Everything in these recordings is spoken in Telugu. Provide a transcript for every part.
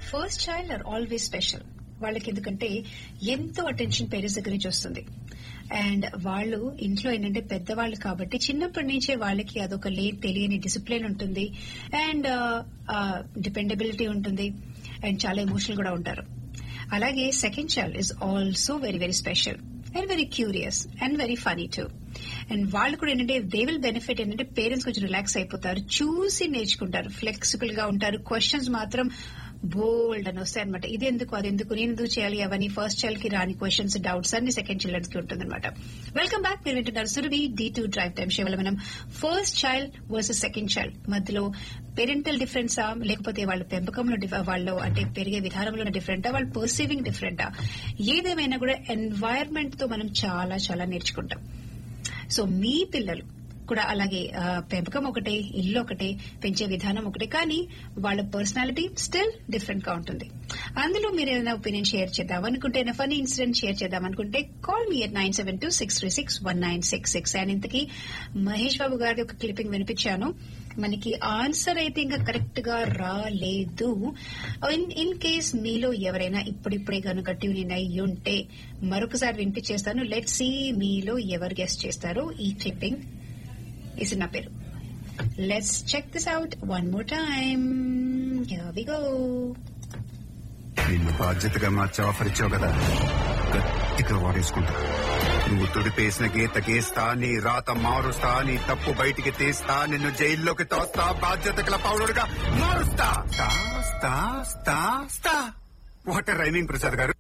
First child are always special వాళ్ళకి ఎందుకంటే ఎంతో అటెన్షన్ పేరెంట్స్ దగ్గర నుంచి వస్తుంది అండ్ వాళ్ళు ఇంట్లో ఏంటంటే పెద్దవాళ్ళు కాబట్టి చిన్నప్పటి నుంచే వాళ్ళకి అదొక లే తెలియని డిసిప్లిన్ ఉంటుంది అండ్ డిపెండబిలిటీ ఉంటుంది అండ్ చాలా ఎమోషనల్ కూడా ఉంటారు అలాగే second child is also very very special and very curious and very funny too and వాళ్ళు కూడా ఏంటంటే దే విల్ బెనిఫిట్ ఏంటంటే పేరెంట్స్ కొంచెం రిలాక్స్ అయిపోతారు చూసి నేర్చుకుంటారు ఫ్లెక్సిబుల్ గా ఉంటారు క్వశ్చన్స్ మాత్రం బోల్డ్ అని వస్తాయి అనమాట ఇది ఎందుకు అది ఎందుకు నేను ఎందుకు చేయాలి అవన్నీ ఫస్ట్ చైల్డ్ కి రాని క్వశ్చన్స్ డౌట్స్ అన్ని సెకండ్ చిల్డ్రన్స్ కి ఉంటుంది అనమాట వెల్కమ్ బ్యాక్ మీరు వింటున్నారు Surabhi D two drive time show మనం first child versus second child మధ్యలో పేరెంటల్ డిఫరెన్సా లేకపోతే వాళ్ళ పెంపకంలో డిఫ- వాళ్ళు అంటే పెరిగే విధానంలో డిఫరెంటా వాళ్ళ పర్సీవింగ్ డిఫరెంటా ఏదేమైనా కూడా ఎన్వైరన్మెంట్ తో మనం చాలా చాలా నేర్చుకుంటాం సో మీ పిల్లలు కూడా అలాగే ఆ, పెంపకం ఒకటే ఇల్లు ఒకటే పెంచే విధానం ఒకటే కానీ వాళ్ళ పర్సనాలిటీ స్టిల్ డిఫరెంట్ గా ఉంటుంది అందులో మీరు ఏదైనా ఒపీనియన్ షేర్ చేద్దాం అనుకుంటే ఏదైనా ఫనీ ఇన్సిడెంట్ షేర్ చేద్దాం అనుకుంటే call me at nine seven two six three six one nine six six and ఇంతకీ మహేష్ బాబు గారి ఒక క్లిప్పింగ్ వినిపించాను మనకి ఆన్సర్ అయితే ఇంకా కరెక్ట్ గా రాలేదు ఇన్ ఇన్ కేస్ మీలో ఎవరైనా ఇప్పుడిప్పుడే కనుక ట్యూన్ అయి ఉంటే మరొకసారి వినిపించేస్తాను లెట్ సి మీలో ఎవరు గెస్ట్ చేస్తారో ఈ క్లిప్పింగ్ ఇస్ నా పేరు let's check this out one more time we go నిన్ను బాధ్యతగా మార్చి ఆఫర్ ఇచ్చావు కదా గట్టిగా వాడేసుకుంటా నువ్వు తుడిపేసిన గీత గీస్తా నీ రాత మారుస్తా నీ తప్పు బయటికి తీస్తా నిన్ను జైల్లోకి తోస్తా బాధ్యత గల పౌరుడుగా మారుస్తా స్తా, స్తా, స్తా, స్తా. వాట్ రైమింగ్ ప్రసాద్ గారు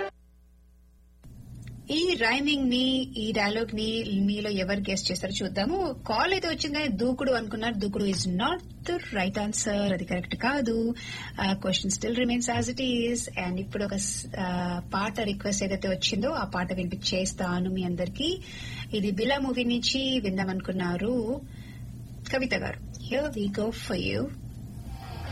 ఈ రైమింగ్ ని ఈ డైలాగ్ ని మీలో ఎవరు గెస్ట్ చేస్తారో చూద్దాము కాల్ అయితే వచ్చింది కానీ దూకుడు అనుకున్నారు Dookudu is not the right answer అది కరెక్ట్ కాదు question still remains as it is and ఇప్పుడు ఒక ఆ, పాట రిక్వెస్ట్ ఏదైతే వచ్చిందో ఆ పాట వినిపించేస్తాను మీ అందరికి ఇది బిలా మూవీ నుంచి విందామనుకున్నారు Kavitha garu here we go for you